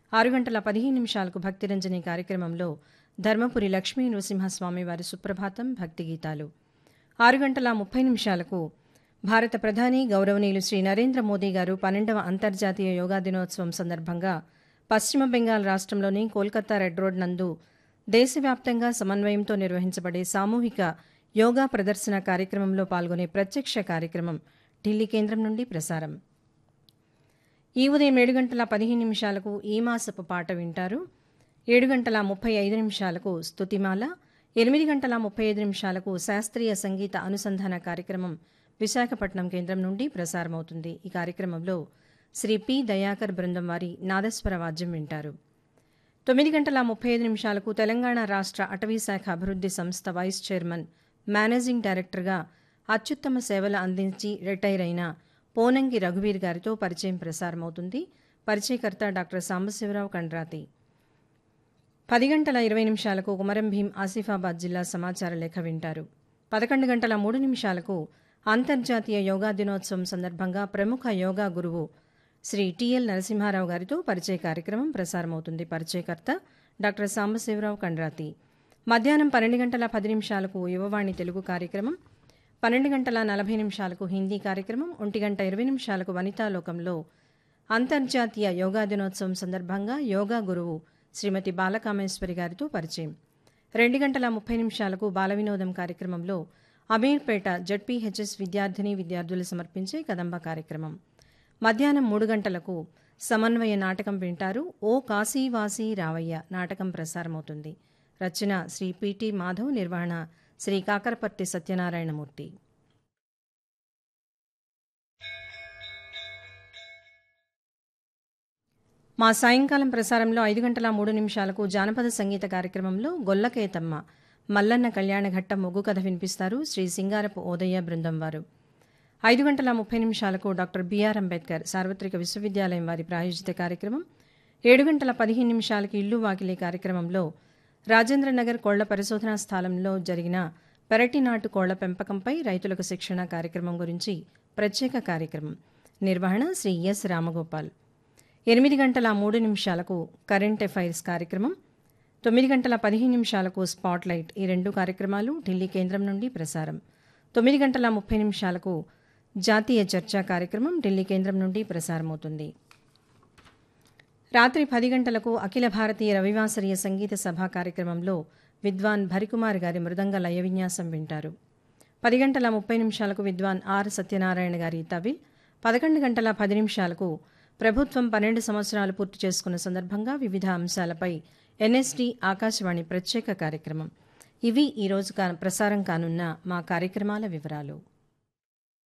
ఆరు గంటల పదిహేను నిమిషాలకు భక్తిరంజని కార్యక్రమంలో ధర్మపురి లక్ష్మీ నృసింహస్వామి వారి సుప్రభాతం భక్తి గీతాలు ఆరు గంటల ముప్పై నిమిషాలకు భారత ప్రధాని గౌరవనీయులు శ్రీ నరేంద్ర మోదీ గారు పన్నెండవ అంతర్జాతీయ యోగా దినోత్సవం సందర్భంగా పశ్చిమ బెంగాల్ రాష్ట్రంలోని కోల్కతా రెడ్ రోడ్ నందు దేశవ్యాప్తంగా సమన్వయంతో నిర్వహించబడే సామూహిక యోగా ప్రదర్శన కార్యక్రమంలో పాల్గొనే ప్రత్యక్ష కార్యక్రమం ఢిల్లీ కేంద్రం నుండి ప్రసారం ఈ ఉదయం ఏడు గంటల పదిహేను నిమిషాలకు ఈ మాసపు పాట వింటారు ఏడు గంటల ముప్పై ఐదు నిమిషాలకు స్తుతిమాల ఎనిమిది గంటల ముప్పై ఐదు నిమిషాలకు శాస్త్రీయ సంగీత అనుసంధాన కార్యక్రమం విశాఖపట్నం కేంద్రం నుండి ప్రసారమవుతుంది ఈ కార్యక్రమంలో శ్రీ పి దయాకర్ బృందం వారి నాదస్వర వాద్యం వింటారు తొమ్మిది గంటల ముప్పై ఐదు నిమిషాలకు తెలంగాణ రాష్ట్ర అటవీ శాఖ అభివృద్ధి సంస్థ వైస్ చైర్మన్ మేనేజింగ్ డైరెక్టర్గా అత్యుత్తమ సేవలు అందించి రిటైర్ అయిన పోనంగి రఘువీర్ గారితో పరిచయం ప్రసారమవుతుంది పరిచయకర్త డాక్టర్ సాంబశివరావు కండ్రాతి పది గంటల ఇరవై నిమిషాలకు కుమరం భీం ఆసిఫాబాద్ జిల్లా సమాచార లేఖ వింటారు పదకొండు గంటల మూడు నిమిషాలకు అంతర్జాతీయ యోగా దినోత్సవం సందర్భంగా ప్రముఖ యోగా గురువు శ్రీ టిఎల్ నరసింహారావు గారితో పరిచయ కార్యక్రమం ప్రసారమవుతుంది పరిచయకర్త డాక్టర్ సాంబశివరావు కండ్రాతి మధ్యాహ్నం పన్నెండు గంటల పది నిమిషాలకు యువవాణి తెలుగు కార్యక్రమం పన్నెండు గంటల నలభై నిమిషాలకు హిందీ కార్యక్రమం ఒంటి గంట ఇరవై నిమిషాలకు వనితాలోకంలో అంతర్జాతీయ యోగా దినోత్సవం సందర్భంగా యోగా గురువు శ్రీమతి బాలకామేశ్వరి గారితో పరిచయం రెండు గంటల ముప్పై నిమిషాలకు బాల వినోదం కార్యక్రమంలో అమీర్పేట జడ్పీహెచ్ఎస్ విద్యార్థిని విద్యార్థులు సమర్పించే కదంబ కార్యక్రమం మధ్యాహ్నం మూడు గంటలకు సమన్వయ నాటకం వింటారు ఓ కాశీవాసి రావయ్య నాటకం ప్రసారమవుతుంది రచన శ్రీ పిటి మాధవ్ నిర్వహణ శ్రీ కాకరపర్తి సత్యనారాయణమూర్తి మా సాయంకాలం ప్రసారంలో ఐదు గంటల మూడు నిమిషాలకు జానపద సంగీత కార్యక్రమంలో గొల్లకేతమ్మ మల్లన్న కళ్యాణఘట్ట మొగ్గు కథ వినిపిస్తారు శ్రీ సింగారపు ఓదయ్య బృందం వారు ఐదు గంటల ముప్పై నిమిషాలకు డాక్టర్ బిఆర్ అంబేద్కర్ సార్వత్రిక విశ్వవిద్యాలయం వారి ప్రాయోజిత కార్యక్రమం ఏడు గంటల పదిహేను నిమిషాలకు ఇల్లు వాకిలి కార్యక్రమంలో రాజేంద్రనగర్ కోళ్ల పరిశోధనా స్థలంలో జరిగిన పెరటి నాటు కోళ్ల పెంపకంపై రైతులకు శిక్షణ కార్యక్రమం గురించి ప్రత్యేక కార్యక్రమం నిర్వహణ శ్రీ ఎస్ రామగోపాల్ ఎనిమిది గంటల మూడు నిమిషాలకు కరెంట్ అఫైర్స్ కార్యక్రమం తొమ్మిది గంటల పదిహేను నిమిషాలకు స్పాట్ లైట్ ఈ రెండు కార్యక్రమాలు ఢిల్లీ కేంద్రం నుండి ప్రసారం తొమ్మిది గంటల ముప్పై నిమిషాలకు జాతీయ చర్చా కార్యక్రమం ఢిల్లీ కేంద్రం నుండి ప్రసారమవుతుంది రాత్రి పది గంటలకు అఖిల భారతీయ రవివాసరీయ సంగీత సభ కార్యక్రమంలో విద్వాన్ భరికుమార్ గారి మృదంగ లయ విన్యాసం వింటారు పది గంటల ముప్పై నిమిషాలకు విద్వాన్ ఆర్ సత్యనారాయణ గారి తవిల్ పదకొండు గంటల పది నిమిషాలకు ప్రభుత్వం పన్నెండు సంవత్సరాలు పూర్తి చేసుకున్న సందర్భంగా వివిధ అంశాలపై ఎన్ఎస్డి ఆకాశవాణి ప్రత్యేక కార్యక్రమం ఇవి ఈరోజు కా ప్రసారం కానున్న మా కార్యక్రమాల వివరాలు